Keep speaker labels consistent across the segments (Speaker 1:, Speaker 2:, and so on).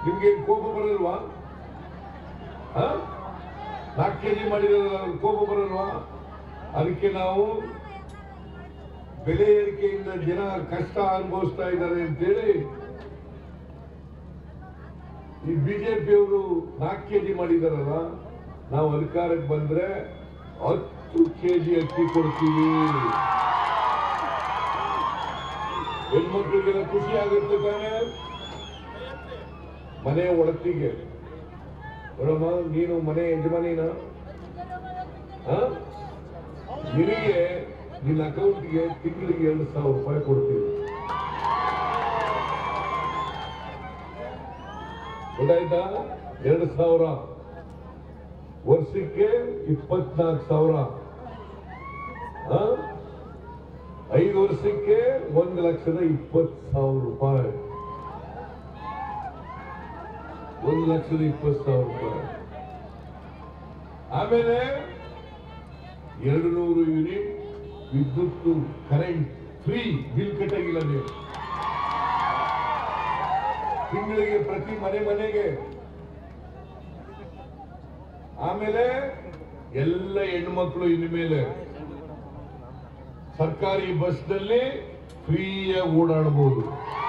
Speaker 1: ನಿಮ್ಗೆ ಕೋಪ ಬರಲ್ವಾ ಹ? ನಾಲ್ಕು ಕೆಜಿ ಮಾಡಿದ್ರಲ್ಲ ಅವ್ರಿಗೆ ಕೋಪ ಬರಲ್ವಾ ಅದಕ್ಕೆ ನಾವು ಬೆಲೆ ಏರಿಕೆಯಿಂದ ಜನ ಕಷ್ಟ ಅನುಭವಿಸ್ತಾ ಇದ್ದಾರೆ ಅಂತೇಳಿ ಈ ಬಿಜೆಪಿಯವರು ನಾಲ್ಕು ಕೆಜಿ ಮಾಡಿದಾರಲ್ಲ ನಾವು ಅಧಿಕಾರಕ್ಕೆ ಬಂದ್ರೆ ಹತ್ತು ಕೆಜಿ ಅಕ್ಕಿ ಕೊಡ್ತೀವಿ ಹೆಣ್ಮಕ್ಳಿಗೆಲ್ಲ ಖುಷಿ ಆಗುತ್ತೆ ತಾನೆ ಮನೆ ಒಳತಿಗೆ ನೋಡಮ್ಮ ನೀನು ಮನೆ ಯಜಮಾನಿನ ಆ? ನಿನಗೆ ನಿನ್ನ ಅಕೌಂಟ್ಗೆ ತಿಂಗಳಿಗೆ ಎರಡು ಸಾವಿರ ರೂಪಾಯಿ ಕೊಡ್ತೀವಿ ಗೊತ್ತಾಯ್ತಾ ಎರಡು ಸಾವಿರ ವರ್ಷಕ್ಕೆ ಇಪ್ಪತ್ನಾಲ್ಕು ಸಾವಿರ ಆ? ಐದು ವರ್ಷಕ್ಕೆ ಒಂದು ಲಕ್ಷದ ಇಪ್ಪತ್ತು ಸಾವಿರ ರೂಪಾಯಿ ಒಂದು ಲಕ್ಷದ ಇಪ್ಪತ್ತು ಸಾವಿರ ರೂಪಾಯಿ ಆಮೇಲೆ ಎರಡು ನೂರು ಯೂನಿಟ್ ವಿದ್ಯುತ್ ಕರೆಂಟ್ ಫ್ರೀ ಬಿಲ್ ಕಟ್ಟಾಗಿಲ್ಲ ನೀವು ತಿಂಗಳಿಗೆ ಪ್ರತಿ ಮನೆ ಮನೆಗೆ ಆಮೇಲೆ ಎಲ್ಲ ಹೆಣ್ಮಕ್ಳು ಇನ್ಮೇಲೆ ಸರ್ಕಾರಿ ಬಸ್ನಲ್ಲಿ ಫ್ರೀಯಾಗಿ ಓಡಾಡಬಹುದು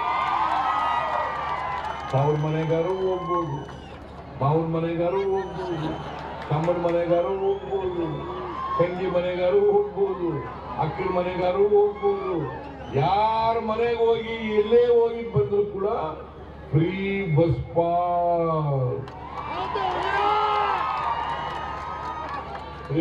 Speaker 1: ಅವ್ರ ಮನೆಗಾರು ಹೋಗ್ಬೋದು ಮಾವನ ಮನೆಗಾರು ಹೋಗ್ಬೋದು ತಮ್ಮನ ಮನೆಗಾರು ಹೋಗ್ಬೋದು ತಂಗಿ ಮನೆಗಾರು ಹೋಗ್ಬೋದು ಅಕ್ಕನ ಮನೆಗಾರು ಹೋಗ್ಬೋದು ಯಾರ ಮನೆಗೆ ಹೋಗಿ ಎಲ್ಲೇ ಹೋಗಿ ಬಂದ್ರು ಕೂಡ free bus pass free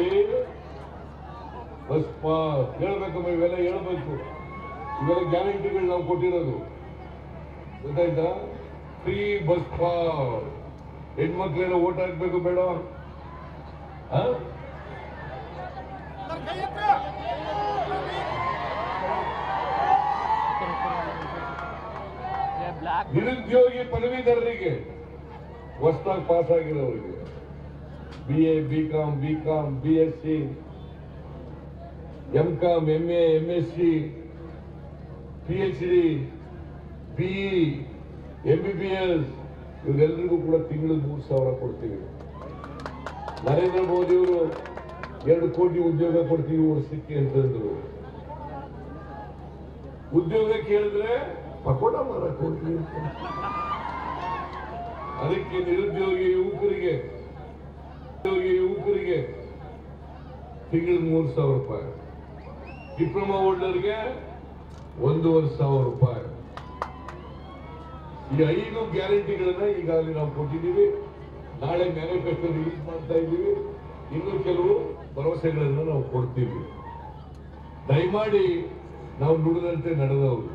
Speaker 1: bus pass ಹೇಳ್ಬೇಕಮ್ಮ ಇವೆಲ್ಲ ಹೇಳ್ಬೇಕು ಇವೆಲ್ಲ ಗ್ಯಾರಂಟಿಗಳು ನಾವು ಕೊಟ್ಟಿರೋದು ಗೊತ್ತಾಯ್ತಾ ಫ್ರೀ ಬಸ್ ಪಾಸ್ ಹೆಣ್ಮಕ್ಳೆಲ್ಲ ಓಟ್ ಹಾಕ್ಬೇಕು ಬೇಡ ಆ?
Speaker 2: ಬ್ಲಾಕ್
Speaker 1: ನಿರುದ್ಯೋಗಿ ಪದವೀಧರರಿಗೆ ಹೊಸದಾಗಿ ಪಾಸ್ ಆಗಿರೋರಿಗೆ B A B com B com B S C M com M A M S C P H D B M B B S ಇವರೆಲ್ಲರಿಗೂ ಕೂಡ ತಿಂಗಳಿಗೆ ಮೂರು ಸಾವಿರ ಕೊಡ್ತೀವಿ ನರೇಂದ್ರ ಮೋದಿ ಅವರು ಎರಡು ಕೋಟಿ ಉದ್ಯೋಗ ಕೊಡ್ತೀವಿ ವರ್ಷಕ್ಕೆ ಅಂತಂದ್ರು ಉದ್ಯೋಗ ಕೇಳಿದ್ರೆ ಪಕೋಡ ಮಾರಕ್ ಹೋಗ್ತೀವಿ ಅಂತ ಅದಕ್ಕೆ ನಿರುದ್ಯೋಗಿ ಯುವಕರಿಗೆ ನಿರುದ್ಯೋಗಿ ಯುವಕರಿಗೆ ತಿಂಗಳಿಗೆ ಮೂರು ಸಾವಿರ ರೂಪಾಯಿ ಡಿಪ್ಲೊಮಾ ಹೋಲ್ಡರ್ಗೆ ಒಂದೂವರೆ ಸಾವಿರ ರೂಪಾಯಿ ಈ ಐದು ಗ್ಯಾರಂಟಿಗಳನ್ನ ಈಗಾಗಲೇ ನಾವು ಕೊಟ್ಟಿದ್ದೀವಿ ನಾಳೆ ಮ್ಯಾನಿಫೆಸ್ಟೋ ರಿಲೀಸ್ ಮಾಡ್ತಾ ಇದ್ದೀವಿ ಇನ್ನು ಕೆಲವು ಭರವಸೆಗಳನ್ನು ನಾವು ಕೊಡ್ತೀವಿ ದಯಮಾಡಿ ನಾವು ನುಡಿದಂತೆ ನಡೆದವರು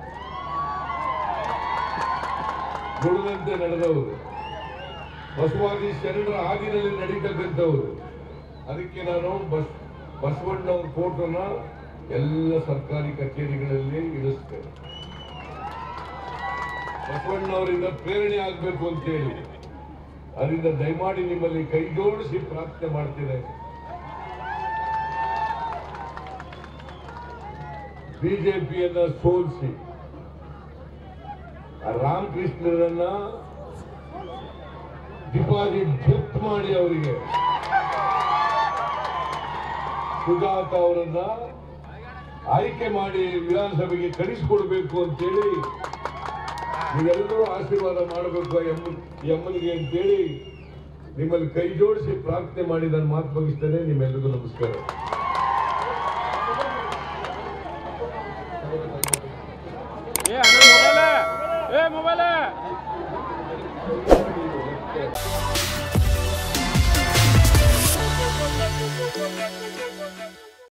Speaker 1: ನುಡಿದಂತೆ ನಡೆದವರು ಬಸವಾದಿ ಶರಣರ ಹಾದಿನಲ್ಲಿ ನಡೀತಕ್ಕಂಥವ್ರು ಅದಕ್ಕೆ ನಾನು ಬಸ್ ಬಸವಣ್ಣವ್ರ ಫೋಟೋನ ಎಲ್ಲ ಸರ್ಕಾರಿ ಕಚೇರಿಗಳಲ್ಲಿ ಇಳಿಸ್ತೇನೆ ಬಸವಣ್ಣವರಿಂದ ಪ್ರೇರಣೆ ಆಗಬೇಕು ಅಂತೇಳಿ ಅದರಿಂದ ದಯಮಾಡಿ ನಿಮ್ಮಲ್ಲಿ ಕೈ ಜೋಡಿಸಿ ಪ್ರಾರ್ಥನೆ ಮಾಡ್ತೇನೆ ಬಿಜೆಪಿಯನ್ನ ಸೋಲಿಸಿ ರಾಮಕೃಷ್ಣರನ್ನ ಡಿಪಾಸಿಟ್ ಜಪ್ತ್ ಮಾಡಿ ಅವರಿಗೆ ಸುಜಾತ ಅವರನ್ನ ಆಯ್ಕೆ ಮಾಡಿ ವಿಧಾನಸಭೆಗೆ ಕಳಿಸಿಕೊಡ್ಬೇಕು ಅಂತೇಳಿ ನೀವೆಲ್ಲರೂ ಆಶೀರ್ವಾದ ಮಾಡಬೇಕು ಆ ಎಮ್ಮ ಈ ಅಮ್ಮನಿಗೆ ಅಂತೇಳಿ ನಿಮ್ಮಲ್ಲಿ ಕೈ ಜೋಡಿಸಿ ಪ್ರಾರ್ಥನೆ ಮಾಡಿ ನಾನು ಮಾತು ಮುಗಿಸ್ತೇನೆ ನಿಮ್ಮೆಲ್ಲರಿಗೂ ನಮಸ್ಕಾರ
Speaker 2: ಏ ಅಣ್ಣ ಮೊಬೈಲ ಏ ಮೊಬೈಲ